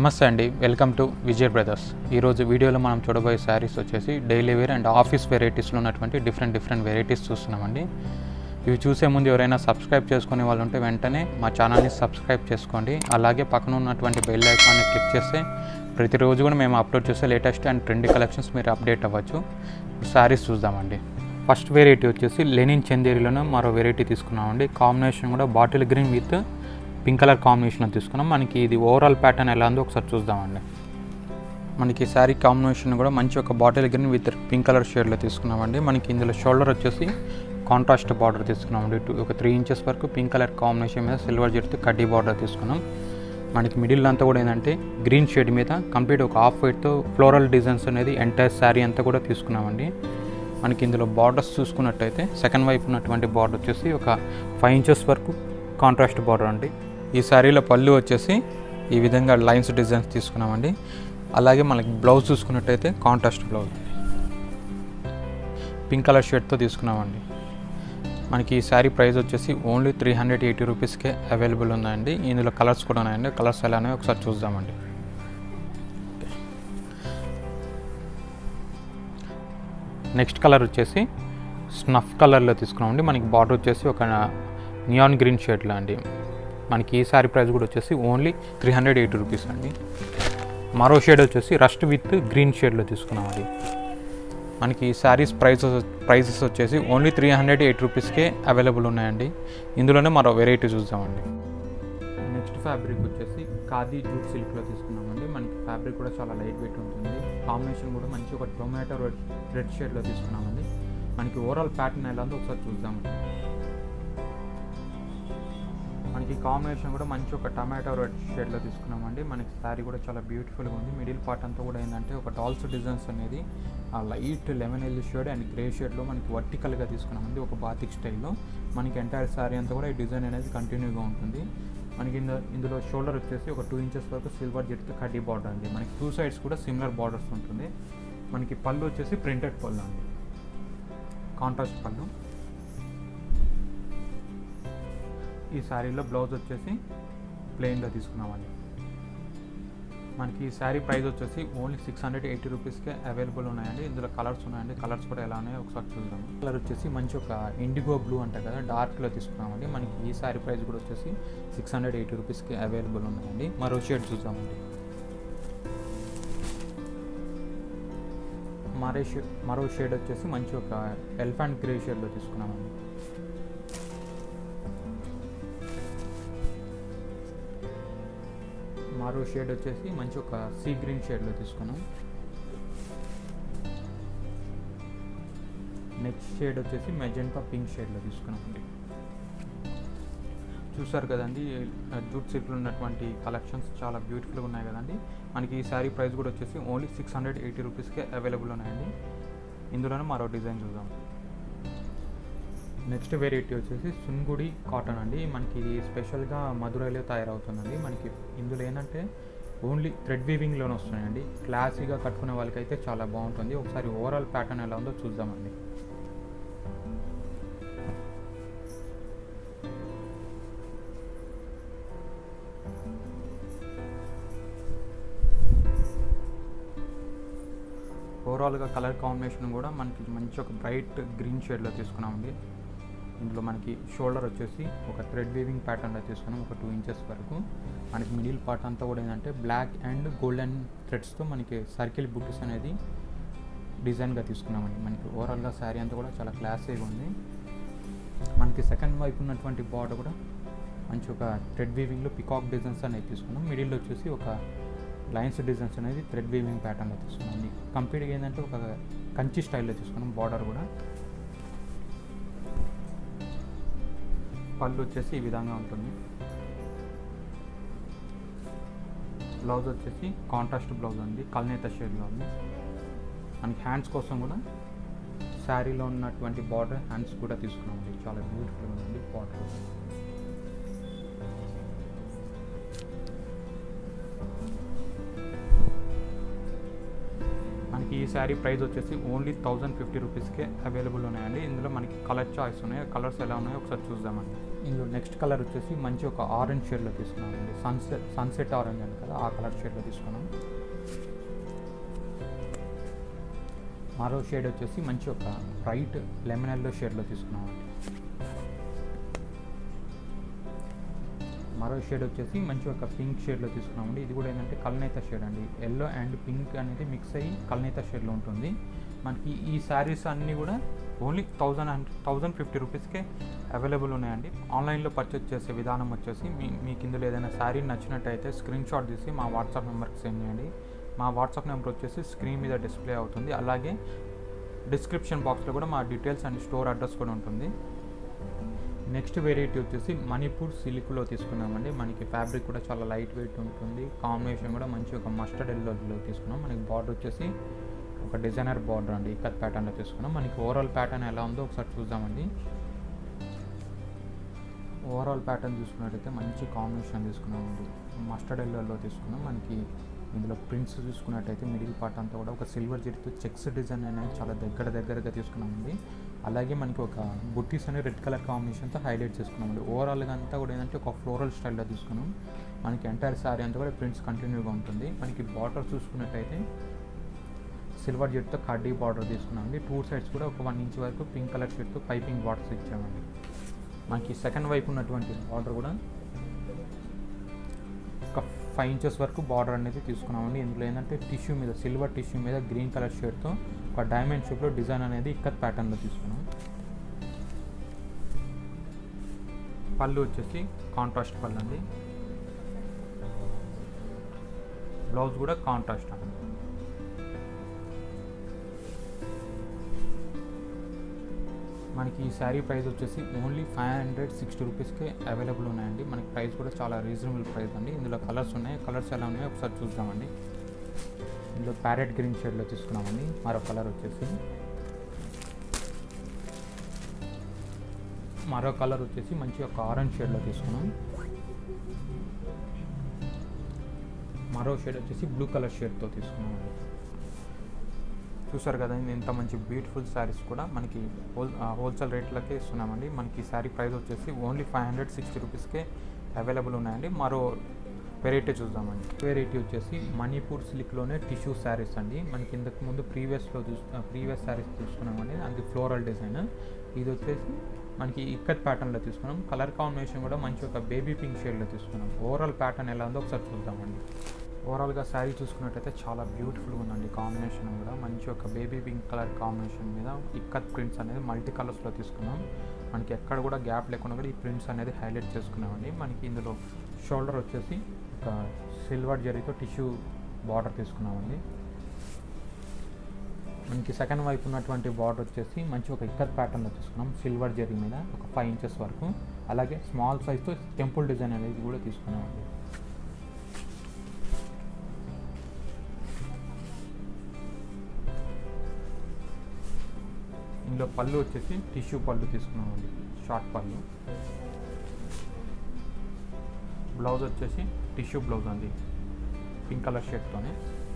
నమస్తే అండి welcome to Vijay brothers ఈరోజు వీడియోలో మనం చూడబోయే శారీస్ వచ్చేసి డైలీ వేర్ అండ్ ఆఫీస్ వెరైటీస్లో ఉన్నటువంటి డిఫరెంట్ డిఫరెంట్ వెరైటీస్ చూస్తున్నామండి ఇవి చూసే ముందు ఎవరైనా సబ్స్క్రైబ్ చేసుకునే వాళ్ళు ఉంటే వెంటనే మా ఛానల్ని సబ్స్క్రైబ్ చేసుకోండి అలాగే పక్కన ఉన్నటువంటి బెల్ ఐకాన్ని క్లిక్ చేస్తే ప్రతిరోజు కూడా మేము అప్లోడ్ చేసే లేటెస్ట్ అండ్ ట్రెండ్ కలెక్షన్స్ మీరు అప్డేట్ అవ్వచ్చు శారీస్ చూద్దామండి ఫస్ట్ వెరైటీ వచ్చేసి లెనిన్ చందేరిలోనే మరో వెరైటీ తీసుకున్నామండి కాంబినేషన్ కూడా bottle green with pink colour combination తీసుకున్నాం మనకి ఇది ఓవరాల్ ప్యాటర్న్ ఎలా ఉందో ఒకసారి చూద్దామండి మనకి శారీ కాంబినేషన్ కూడా మంచి ఒక bottle green with pink colour షేడ్లో తీసుకున్నామండి మనకి ఇందులో షోల్డర్ వచ్చేసి కాంట్రాస్ట్ బార్డర్ తీసుకున్నామండి టూ ఒక త్రీ ఇంచెస్ వరకు పింక్ కలర్ కాంబినేషన్ మీద సిల్వర్ జెట్తో కడ్డీ బార్డర్ తీసుకున్నాం మనకి మిడిల్ అంతా కూడా ఏంటంటే గ్రీన్ షేడ్ మీద కంప్లీట్ ఒక హాఫ్ వైట్తో ఫ్లోరల్ డిజైన్స్ అనేది ఎంటైర్ శారీ అంతా కూడా తీసుకున్నామండి మనకి ఇందులో బార్డర్స్ చూసుకున్నట్టయితే సెకండ్ వైపు ఉన్నటువంటి బార్డర్ వచ్చేసి ఒక ఫైవ్ ఇంచెస్ వరకు కాంట్రాస్ట్ బార్డర్ అండి ఈ శారీలో పళ్ళు వచ్చేసి ఈ విధంగా లైన్స్ డిజైన్స్ తీసుకున్నామండి అలాగే మనకి బ్లౌజ్ చూసుకున్నట్టయితే కాంట్రాస్ట్ బ్లౌజ్ పింక్ కలర్ షర్ట్తో తీసుకున్నామండి మనకి ఈ శారీ ప్రైస్ వచ్చేసి ఓన్లీ త్రీ హండ్రెడ్ ఎయిటీ రూపీస్కే అవైలబుల్ ఉందండి ఇందులో కలర్స్ కూడా ఉన్నాయండి కలర్స్ ఎలానే ఒకసారి చూద్దామండి నెక్స్ట్ కలర్ వచ్చేసి స్నఫ్ కలర్లో తీసుకున్నామండి మనకి బార్డర్ వచ్చేసి ఒక నియాన్ గ్రీన్ షేడ్లో అండి మనకి ఈ శారీ ప్రైస్ కూడా వచ్చేసి only three hundred eighty rupees అండి మరో షేడ్ వచ్చేసి రస్ట్ విత్ గ్రీన్ షేడ్లో తీసుకున్నామండి మనకి ఈ శారీస్ ప్రైసెస్ ప్రైసెస్ వచ్చేసి ఓన్లీ త్రీ హండ్రెడ్ ఎయిట్ రూపీస్కే అవైలబుల్ ఉన్నాయండి ఇందులోనే మరో వెరైటీ చూద్దామండి నెక్స్ట్ ఫ్యాబ్రిక్ వచ్చేసి ఖాదీ జూట్ సిల్క్లో తీసుకున్నామండి మనకి ఫ్యాబ్రిక్ కూడా చాలా లైట్ వెయిట్ ఉంటుంది కాంబినేషన్ కూడా మంచి ఒక టొమాటో రెడ్ రెడ్ షేడ్లో తీసుకున్నామండి మనకి ఓవరాల్ ప్యాటర్న్ ఎలా ఉందో ఒకసారి చూద్దామండి మనకి కాంబినేషన్ కూడా మంచి ఒక టమాటో రెడ్ షేడ్లో తీసుకున్నామండి మనకి శారీ కూడా చాలా బ్యూటిఫుల్గా ఉంది మిడిల్ పార్ట్ అంతా కూడా ఏంటంటే ఒక డాల్స్ డిజైన్స్ అనేది ఆ లైట్ లెమన్ ఎల్ షేడ్ అండ్ గ్రే షేడ్లో మనకి వర్టికల్గా తీసుకున్నామండి ఒక బాతిక్ స్టైల్లో మనకి ఎంటైర్ శారీ అంతా కూడా ఈ డిజైన్ అనేది కంటిన్యూగా ఉంటుంది మనకి ఇందు ఇందులో షోల్డర్ వచ్చేసి ఒక టూ ఇంచెస్ వరకు సిల్వర్ జెట్తో కడ్డీ బార్డర్ అండి మనకి టూ సైడ్స్ కూడా సిమిలర్ బార్డర్స్ ఉంటుంది మనకి పళ్ళు వచ్చేసి ప్రింటెడ్ పళ్ళు అండి కాంట్రాస్ట్ పళ్ళు ఈ శారీలో బ్లౌజ్ వచ్చేసి ప్లెయిన్గా తీసుకున్నామండి మనకి ఈ శారీ ప్రైస్ వచ్చేసి ఓన్లీ సిక్స్ హండ్రెడ్ ఎయిటీ రూపీస్కే అవైలబుల్ ఉన్నాయండి ఇందులో కలర్స్ ఉన్నాయండి కలర్స్ కూడా ఎలా ఉన్నాయో ఒకసారి చూద్దాం కలర్ వచ్చేసి మంచి ఒక ఇండిగో బ్లూ అంటారు కదా డార్క్లో తీసుకున్నామండి మనకి ఈ శారీ ప్రైస్ కూడా వచ్చేసి సిక్స్ హండ్రెడ్ ఎయిటీ రూపీస్కి అవైలబుల్ ఉన్నాయండి మరో షేడ్ చూద్దామండి మరో షే మరో షేడ్ వచ్చేసి మంచి ఒక ఎలిఫెంట్ గ్రే షేడ్లో తీసుకున్నామండి మరో షేడ్ వచ్చేసి మంచి ఒక సీ గ్రీన్ షేడ్లో తీసుకున్నాం నెక్స్ట్ షేడ్ వచ్చేసి మెజెంటా పింక్ షేడ్లో తీసుకున్నామండి చూసారు కదండి జూట్ సిల్క్లో ఉన్నటువంటి కలెక్షన్స్ చాలా బ్యూటిఫుల్గా ఉన్నాయి కదండి మనకి ఈ శారీ ప్రైస్ కూడా వచ్చేసి ఓన్లీ సిక్స్ హండ్రెడ్ ఎయిటీ రూపీస్కే అవైలబుల్ ఉన్నాయండి ఇందులోనే మరో డిజైన్ చూద్దాం నెక్స్ట్ వెరైటీ వచ్చేసి సున్గుడి కాటన్ అండి మనకి ఇది స్పెషల్గా మధురైలో తయారవుతుందండి మనకి ఇందులో ఏంటంటే ఓన్లీ థ్రెడ్ వీవింగ్లోనే వస్తున్నాయండి క్లాసీగా కట్టుకునే వాళ్ళకైతే చాలా బాగుంటుంది ఒకసారి ఓవరాల్ ప్యాటర్న్ ఎలా ఉందో చూద్దామండి ఓవరాల్గా కలర్ కాంబినేషన్ కూడా మనకి మంచి ఒక బ్రైట్ గ్రీన్ షేడ్లో తీసుకున్నామండి ఇందులో మనకి షోల్డర్ వచ్చేసి ఒక థ్రెడ్ వీవింగ్ ప్యాటర్న్లో తీసుకున్నాం ఒక టూ ఇంచెస్ వరకు మనకి మిడిల్ పార్ట్ అంతా కూడా ఏంటంటే బ్లాక్ అండ్ గోల్డెన్ థ్రెడ్స్తో మనకి సర్కిల్ బుక్స్ అనేది డిజైన్గా తీసుకున్నామండి మనకి ఓవరాల్గా శారీ అంతా కూడా చాలా క్లాసీగా ఉంది మనకి సెకండ్ వైపు ఉన్నటువంటి బార్డర్ కూడా మంచి ఒక థ్రెడ్ వీవింగ్లో పికాక్ డిజైన్స్ అనేది తీసుకున్నాం మిడిల్లో వచ్చేసి ఒక లైన్స్ డిజైన్స్ అనేది థ్రెడ్ వీవింగ్ ప్యాటర్న్లో తీసుకున్నాం కంప్లీట్గా ఏంటంటే ఒక కంచి స్టైల్లో తీసుకున్నాం బార్డర్ కూడా పళ్ళు వచ్చేసి ఈ విధంగా ఉంటుంది బ్లౌజ్ వచ్చేసి కాంట్రాస్ట్ బ్లౌజ్ ఉంది కల్నేత షేడ్లో ఉంది మనకి హ్యాండ్స్ కోసం కూడా శారీలో ఉన్నటువంటి బార్డర్ హ్యాండ్స్ కూడా తీసుకున్నామండి చాలా బ్యూటిఫుల్గా ఉంది బార్డర్ మనకి ఈ ఈ శారీ ప్రైస్ వచ్చేసి ఓన్లీ థౌజండ్ ఫిఫ్టీ రూపీస్కే అవైలబుల్ ఉన్నాయండి ఇందులో మనకి కలర్ చాయిస్ ఉన్నాయి కలర్స్ ఎలా ఉన్నాయో ఒకసారి చూద్దామండి ఇందులో నెక్స్ట్ కలర్ వచ్చేసి మంచి ఒక ఆరెంజ్ షేడ్లో తీసుకున్నామండి సన్సెట్ సన్సెట్ ఆరెంజ్ అని కదా ఆ కలర్ షేడ్లో తీసుకున్నాం మరో షేడ్ వచ్చేసి మంచి ఒక బ్రైట్ లెమన్ ఎల్లో షేడ్లో తీసుకున్నామండి మరో షేడ్ వచ్చేసి మంచి ఒక పింక్ షేడ్లో తీసుకున్నామండి ఇది కూడా ఏంటంటే కల్నేత షేడ్ అండి ఎల్లో అండ్ పింక్ అనేది మిక్స్ అయ్యి కల్నేత షేడ్లో ఉంటుంది మనకి ఈ శారీస్ అన్నీ కూడా only thousand hundred thousand fifty రూపీస్కే అవైలబుల్ ఉన్నాయండి ఆన్లైన్లో పర్చేస్ చేసే విధానం వచ్చేసి మీ మీకు ఇందులో ఏదైనా శారీ నచ్చినట్టయితే స్క్రీన్ షాట్ తీసి మా వాట్సాప్ నెంబర్కి సెండ్ చేయండి మా వాట్సాప్ నెంబర్ వచ్చేసి స్క్రీన్ మీద డిస్ప్లే అవుతుంది అలాగే డిస్క్రిప్షన్ బాక్స్లో కూడా మా డీటెయిల్స్ అండ్ స్టోర్ అడ్రస్ కూడా ఉంటుంది నెక్స్ట్ వెరైటీ వచ్చేసి మణిపూర్ సిల్క్లో తీసుకున్నామండి మనకి ఫ్యాబ్రిక్ కూడా చాలా లైట్ వెయిట్ ఉంటుంది కాంబినేషన్ కూడా మంచి ఒక మస్టర్డ్ ఎల్లోలో తీసుకున్నాం మనకి బార్డర్ వచ్చేసి ఒక డిజైనర్ బార్డర్ అండి ఇక్కత్ ప్యాటర్న్లో తీసుకున్నాం మనకి ఓవరాల్ ప్యాటర్న్ ఎలా ఉందో ఒకసారి చూద్దామండి ఓవరాల్ ప్యాటర్న్ చూసుకున్నట్టయితే మంచి కాంబినేషన్ తీసుకున్నామండి మస్టర్డ్ ఎల్లోలో తీసుకున్నాం మనకి ఇందులో ప్రింట్స్ చూసుకున్నట్టయితే మిడిల్ పార్ట్ అంతా కూడా ఒక సిల్వర్ జరీతో చెక్స్ డిజైన్ అనేది చాలా దగ్గర దగ్గరగా తీసుకున్నామండి అలాగే మనకి ఒక బుట్టీస్ అనే రెడ్ కలర్ కాంబినేషన్తో హైలైట్ చేసుకున్నామండి ఓవరాల్గా అంతా కూడా ఏంటంటే ఒక ఫ్లోరల్ స్టైల్లో తీసుకున్నాం మనకి ఎంటైర్ శారీ అంతా కూడా ప్రింట్స్ కంటిన్యూగా ఉంటుంది మనకి బార్డర్ చూసుకున్నట్టయితే సిల్వర్ జెట్తో కడ్డీ బార్డర్ తీసుకున్నామండి టూ సైడ్స్ కూడా ఒక వన్ ఇంచ్ వరకు పింక్ కలర్ షీట్తో పైపింగ్ బార్డర్స్ ఇచ్చామండి మనకి సెకండ్ వైపు ఉన్నటువంటి బార్డర్ కూడా ఒక ఫైవ్ ఇంచెస్ వరకు బార్డర్ అనేది తీసుకున్నామండి ఇందులో ఏంటంటే టిష్యూ మీద సిల్వర్ టిష్యూ మీద గ్రీన్ కలర్ షేడ్తో ఒక డైమండ్ షేప్లో డిజైన్ అనేది ఇక్కత్ ప్యాటర్న్లో తీసుకున్నాం పళ్ళు వచ్చేసి కాంట్రాస్ట్ పళ్ళు అండి బ్లౌజ్ కూడా కాంట్రాస్ట్ అండి మనకి ఈ శారీ ప్రైస్ వచ్చేసి ఓన్లీ ఫైవ్ హండ్రెడ్ సిక్స్టీ రూపీస్కే అవైలబుల్ ఉన్నాయండి మనకి ప్రైస్ కూడా చాలా రీజనబుల్ ప్రైస్ అండి ఇందులో కలర్స్ ఉన్నాయి కలర్స్ ఎలా ఉన్నాయో ఒకసారి చూద్దామండి ఇందులో ప్యారెట్ గ్రీన్ షేడ్లో తీసుకున్నామండి మరో కలర్ వచ్చేసి మరో కలర్ వచ్చేసి మంచి ఒక ఆరెంజ్ షేడ్లో తీసుకున్నాం మరో షేడ్ వచ్చేసి బ్లూ కలర్ షేడ్తో తీసుకున్నామండి చూసారు కదా ఇంత మంచి బ్యూటిఫుల్ శారీస్ కూడా మనకి హోల్ హోల్సేల్ రేట్లకే ఇస్తున్నామండి మనకి ఈ శారీ ప్రైస్ వచ్చేసి ఓన్లీ ఫైవ్ హండ్రెడ్ సిక్స్టీ రూపీస్కే అవైలబుల్ ఉన్నాయండి మరో వెరైటీ చూద్దామండి వెరైటీ వచ్చేసి మణిపూర్ సిల్క్లోనే టిష్యూ శారీస్ అండి మనకి ఇంతకు ముందు ప్రీవియస్లో చూ ప్రీవియస్ శారీస్ తీసుకున్నామండి అది ఫ్లోరల్ డిజైన్ ఇది వచ్చేసి మనకి ఇక్కత్ ప్యాటర్న్లో తీసుకున్నాం కలర్ కాంబినేషన్ కూడా మంచి ఒక బేబీ పింక్ షేడ్లో తీసుకున్నాం ఓవరాల్ ప్యాటర్న్ ఎలా ఉందో ఒకసారి చూద్దామండి ఓవరాల్గా శారీ చూసుకున్నట్టయితే చాలా బ్యూటిఫుల్గా ఉందండి కాంబినేషన్ కూడా మంచి ఒక బేబీ పింక్ కలర్ కాంబినేషన్ మీద ఇక్కత్ ప్రింట్స్ అనేది మల్టీ కలర్స్లో తీసుకున్నాం మనకి ఎక్కడ కూడా గ్యాప్ లేకుండా కూడా ఈ ప్రింట్స్ అనేది హైలైట్ చేసుకున్నామండి మనకి ఇందులో షోల్డర్ వచ్చేసి ఒక సిల్వర్ జరీతో టిష్యూ బార్డర్ తీసుకున్నామండి మనకి సెకండ్ వైపు ఉన్నటువంటి బార్డర్ వచ్చేసి మంచి ఒక ఇక్కత్ ప్యాటర్న్లో తీసుకున్నాం సిల్వర్ జరీ మీద ఒక ఫైవ్ ఇంచెస్ వరకు అలాగే స్మాల్ సైజ్తో టెంపుల్ డిజైన్ అనేది కూడా తీసుకున్నామండి ఇందులో పళ్ళు వచ్చేసి టిష్యూ పళ్ళు తీసుకున్నామండి షార్ట్ పళ్ళు బ్లౌజ్ వచ్చేసి టిష్యూ బ్లౌజ్ అండి పింక్ కలర్ షేడ్తోనే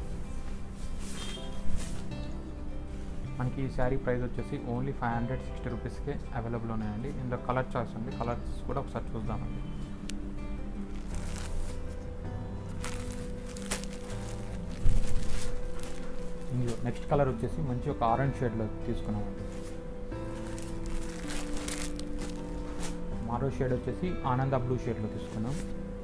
మనకి ఈ శారీ ప్రైస్ వచ్చేసి ఓన్లీ ఫైవ్ హండ్రెడ్ సిక్స్టీ రూపీస్కే అవైలబుల్ ఉన్నాయండి ఇందులో కలర్ చాయిస్ ఉంది కలర్స్ కూడా ఒకసారి చూద్దామండి ఇందులో నెక్స్ట్ కలర్ వచ్చేసి మంచి ఒక ఆరెంజ్ షేడ్లో తీసుకున్నామండి మరో షేడ్ వచ్చేసి ఆనంద బ్లూ షేడ్లో తీసుకున్నాం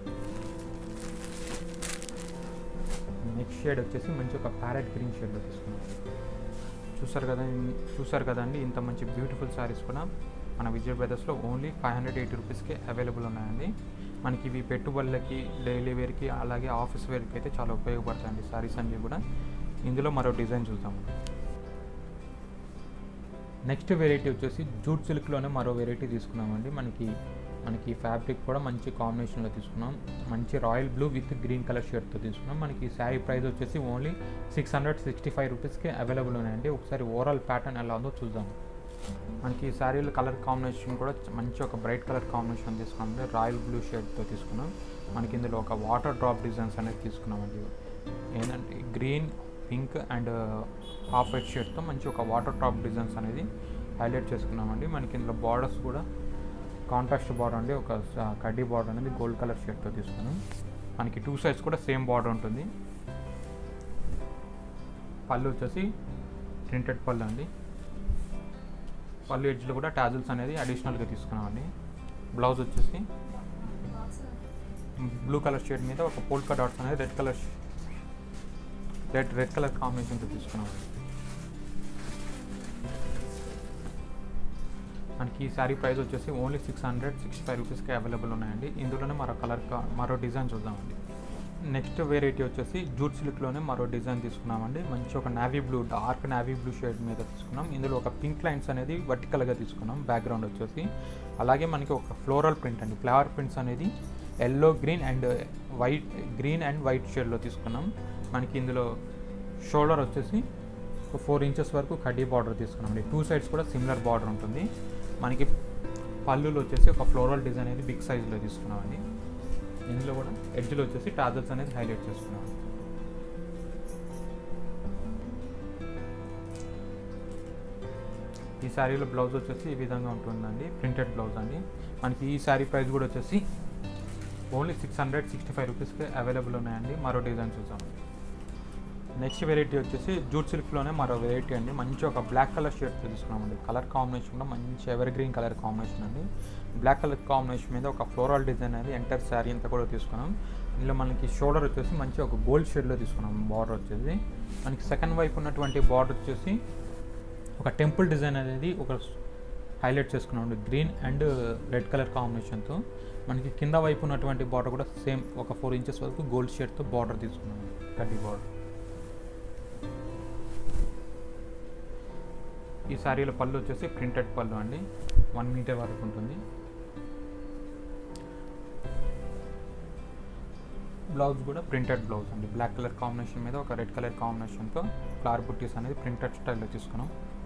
నెక్స్ట్ షేడ్ వచ్చేసి మంచి ఒక ప్యారెట్ గ్రీన్ షేడ్లో తీసుకున్నాం చూసారు కదా చూసారు కదండి ఇంత మంచి బ్యూటిఫుల్ శారీస్ కూడా మన విజయ్ బ్రదర్స్లో ఓన్లీ ఫైవ్ హండ్రెడ్ ఎయిటీ రూపీస్కే అవైలబుల్ ఉన్నాయండి మనకి ఇవి పెట్టుబడులకి డైలీ వేర్కి అలాగే ఆఫీస్ వేర్కి అయితే చాలా ఉపయోగపడతాయండి శారీస్ అన్నీ కూడా ఇందులో మరో డిజైన్ చూద్దాము నెక్స్ట్ వెరైటీ వచ్చేసి జూట్ సిల్క్లోనే మరో వెరైటీ తీసుకున్నామండి మనకి మనకి ఫ్యాబ్రిక్ కూడా మంచి కాంబినేషన్లో తీసుకున్నాం మంచి royal blue with green colour షర్ట్తో తీసుకున్నాం మనకి శారీ ప్రైస్ వచ్చేసి only six hundred sixty five రూపీస్కి అవైలబుల్ ఉన్నాయండి ఒకసారి ఓవరాల్ ప్యాటర్న్ ఎలా ఉందో చూద్దాం మనకి ఈ శారీలో కలర్ కాంబినేషన్ కూడా మంచి ఒక బ్రైట్ కలర్ కాంబినేషన్ తీసుకున్నాం రాయల్ బ్లూ షేడ్తో తీసుకున్నాం మనకి ఇందులో ఒక వాటర్ డ్రాప్ డిజైన్స్ అనేది తీసుకున్నామండి ఏంటంటే green pink and half white షేడ్తో మంచి ఒక వాటర్ టాప్ డిజైన్స్ అనేది హైలైట్ చేసుకున్నామండి మనకి ఇందులో బార్డర్స్ కూడా కాంట్రాస్ట్ బార్డర్ అండి ఒక స- కడ్డీ బార్డర్ అనేది గోల్డ్ కలర్ షేడ్తో తీసుకున్నాం మనకి టూ సైడ్స్ కూడా సేమ్ బార్డర్ ఉంటుంది పళ్ళు వచ్చేసి ప్రింటెడ్ పళ్ళు అండి పళ్ళు ఎడ్జ్లో కూడా టాజిల్స్ అనేది అడిషనల్గా తీసుకున్నామండి బ్లౌజ్ వచ్చేసి బ్లూ కలర్ షేడ్ మీద ఒక పోల్కా డాట్స్ అనేది red colour red red colour కాంబినేషన్తో తీసుకున్నామండి మనకి ఈ శారీ ప్రైస్ వచ్చేసి only six hundred sixty five రూపీస్కి అవైలబుల్ ఉన్నాయండి ఇందులోనే మరో కలర్ కా- మరో డిజైన్ చూద్దామండి నెక్స్ట్ వెరైటీ వచ్చేసి జూట్ సిల్క్లోనే మరో డిజైన్ తీసుకున్నామండి మంచి ఒక navy blue dark navy blue shade మీద తీసుకున్నాం ఇందులో ఒక పింక్ లైన్స్ అనేది వర్టికల్గా తీసుకున్నాం బ్యాక్గ్రౌండ్ వచ్చేసి అలాగే మనకి ఒక ఫ్లోరల్ ప్రింట్ అండి ఫ్లవర్ ప్రింట్స్ అనేది yellow green and white green and white షేడ్లో తీసుకున్నాం మనకి ఇందులో షోల్డర్ వచ్చేసి ఒక ఫోర్ ఇంచెస్ వరకు కడ్డీ బార్డర్ తీసుకున్నాం అండి టూ సైడ్స్ కూడా సిమిలర్ బార్డర్ ఉంటుంది మనకి పళ్ళులో వచ్చేసి ఒక ఫ్లోరల్ డిజైన్ అనేది బిగ్ సైజ్లో తీసుకున్నామండి ఇందులో కూడా ఎడ్జ్లో వచ్చేసి టాజల్స్ అనేది హైలైట్ చేసుకున్నాం ఈ శారీలో బ్లౌజ్ వచ్చేసి ఈ విధంగా ఉంటుందండి ప్రింటెడ్ బ్లౌజ్ అండి మనకి ఈ శారీ ప్రైస్ కూడా వచ్చేసి only six hundred sixty five రూపీస్కి అవైలబుల్ ఉన్నాయండి మరో డిజైన్ చూసాం నెక్స్ట్ వెరైటీ వచ్చేసి జూట్ సిల్క్లోనే మరో వెరైటీ అండి మంచి ఒక బ్లాక్ కలర్ షేడ్ తీసుకున్నామండి కలర్ కాంబినేషన్ కూడా మంచి ఎవర్ గ్రీన్ కలర్ కాంబినేషన్ అండి బ్లాక్ కలర్ కాంబినేషన్ మీద ఒక ఫ్లోరల్ డిజైన్ అనేది ఎంటర్ శారీ అంతా కూడా తీసుకున్నాం ఇందులో మనకి షోల్డర్ వచ్చేసి మంచి ఒక గోల్డ్ షేడ్లో తీసుకున్నాం బార్డర్ వచ్చేసి మనకి సెకండ్ వైపు ఉన్నటువంటి బార్డర్ వచ్చేసి ఒక టెంపుల్ డిజైన్ అనేది ఒక హైలైట్ చేసుకున్నాం గ్రీన్ అండ్ రెడ్ కలర్ కాంబినేషన్తో మనకి కింద వైపు ఉన్నటువంటి బార్డర్ కూడా సేమ్ ఒక ఫోర్ ఇంచెస్ వరకు గోల్డ్ షేడ్తో బార్డర్ తీసుకున్నాం కడ్డీ బార్డర్ ఈ శారీలో పళ్ళు వచ్చేసి ప్రింటెడ్ పళ్ళు అండి వన్ మీటర్ వరకు ఉంటుంది బ్లౌజ్ కూడా ప్రింటెడ్ బ్లౌజ్ అండి బ్లాక్ కలర్ కాంబినేషన్ మీద ఒక రెడ్ కలర్ కాంబినేషన్తో ఫ్లవర్ బుట్టీస్ అనేది ప్రింటెడ్ స్టైల్లో తీసుకున్నాం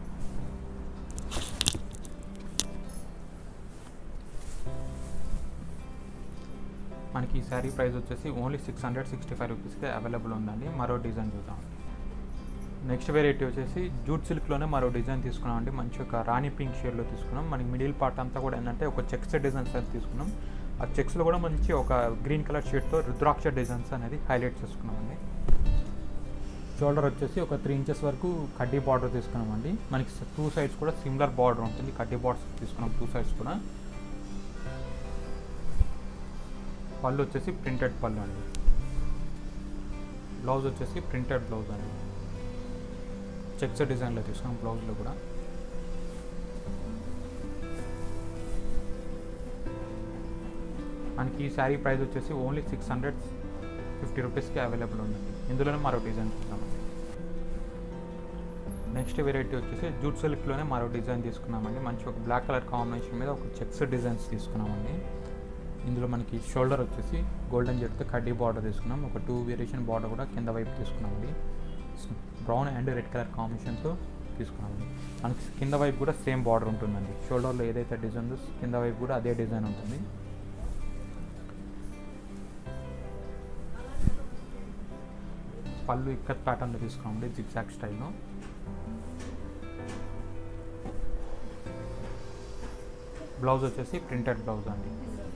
మనకి ఈ శారీ ప్రైస్ వచ్చేసి only six hundred sixty five రూపీస్కి అవైలబుల్ ఉందండి మరో డిజైన్ చూద్దాం నెక్స్ట్ వెరైటీ వచ్చేసి జూట్ సిల్క్లోనే మరో డిజైన్ తీసుకున్నాం అండి మంచి ఒక రాణి పింక్ షేడ్లో తీసుకున్నాం మనకి మిడిల్ పార్ట్ అంతా కూడా ఏంటంటే ఒక చెక్స్ డిజైన్స్ అనేది తీసుకున్నాం ఆ చెక్స్లో కూడా మంచి ఒక గ్రీన్ కలర్ షేడ్తో రుద్రాక్ష డిజైన్స్ అనేది హైలైట్ చేసుకున్నామండి షోల్డర్ వచ్చేసి ఒక త్రీ ఇంచెస్ వరకు కడ్డీ బార్డర్ తీసుకున్నామండి మనకి టూ సైడ్స్ కూడా సిమిలర్ బార్డర్ ఉంటుంది కడ్డీ బార్డర్స్ తీసుకున్నాం టూ సైడ్స్ కూడా పళ్ళు వచ్చేసి ప్రింటెడ్ పళ్ళు అండి బ్లౌజ్ వచ్చేసి ప్రింటెడ్ బ్లౌజ్ అండి చెక్స్ డిజైన్లో తీసుకున్నాం బ్లౌజ్లో కూడా మనకి ఈ శారీ ప్రైస్ వచ్చేసి ఓన్లీ సిక్స్ హండ్రెడ్ ఫిఫ్టీ రూపీస్కి అవైలబుల్ ఉందండి ఇందులోనే మరో డిజైన్ చూద్దామండి నెక్స్ట్ వెరైటీ వచ్చేసి జూట్ సిల్క్లోనే మరో డిజైన్ తీసుకున్నామండి మంచి ఒక బ్లాక్ కలర్ కాంబినేషన్ మీద ఒక చెక్స్ డిజైన్స్ తీసుకున్నామండి ఇందులో మనకి షోల్డర్ వచ్చేసి గోల్డెన్ జెట్తో కడ్డీ బార్డర్ తీసుకున్నాం ఒక టూ వేరియేషన్ బార్డర్ కూడా కింద వైపు తీసుకున్నామండి బ్రౌన్ అండ్ రెడ్ కలర్ కాంబినేషన్తో తీసుకున్నామండి మనకి కింద వైపు కూడా సేమ్ బార్డర్ ఉంటుందండి షోల్డర్లో ఏదైతే డిజైన్ ఉందో కింద వైపు కూడా అదే డిజైన్ ఉంటుంది పళ్ళు ఇక్కత్ ప్యాటర్న్లో తీసుకున్నామండి జిగ్జాగ్ స్టైల్లో బ్లౌజ్ వచ్చేసి ప్రింటెడ్ బ్లౌజ్ అండి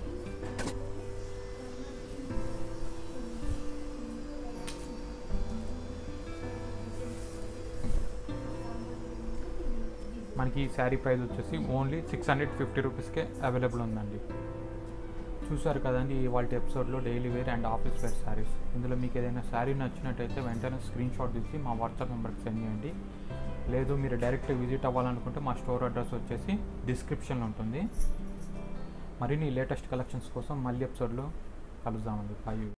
మనకి ఈ శారీ ప్రైస్ వచ్చేసి ఓన్లీ సిక్స్ హండ్రెడ్ ఫిఫ్టీ రూపీస్కే అవైలబుల్ ఉందండి చూసారు కదండి ఇవాళ ఎపిసోడ్లో daily wear and office wear saris ఇందులో మీకు ఏదైనా శారీ నచ్చినట్టయితే వెంటనే స్క్రీన్ షాట్ తీసి మా వాట్సాప్ నెంబర్కి సెండ్ చేయండి లేదు మీరు డైరెక్ట్ విజిట్ అవ్వాలనుకుంటే మా స్టోర్ అడ్రస్ వచ్చేసి డిస్క్రిప్షన్లో ఉంటుంది మరిన్ని లేటెస్ట్ కలెక్షన్స్ కోసం మళ్ళీ ఎపిసోడ్లో కలుద్దామండి ఫైవ్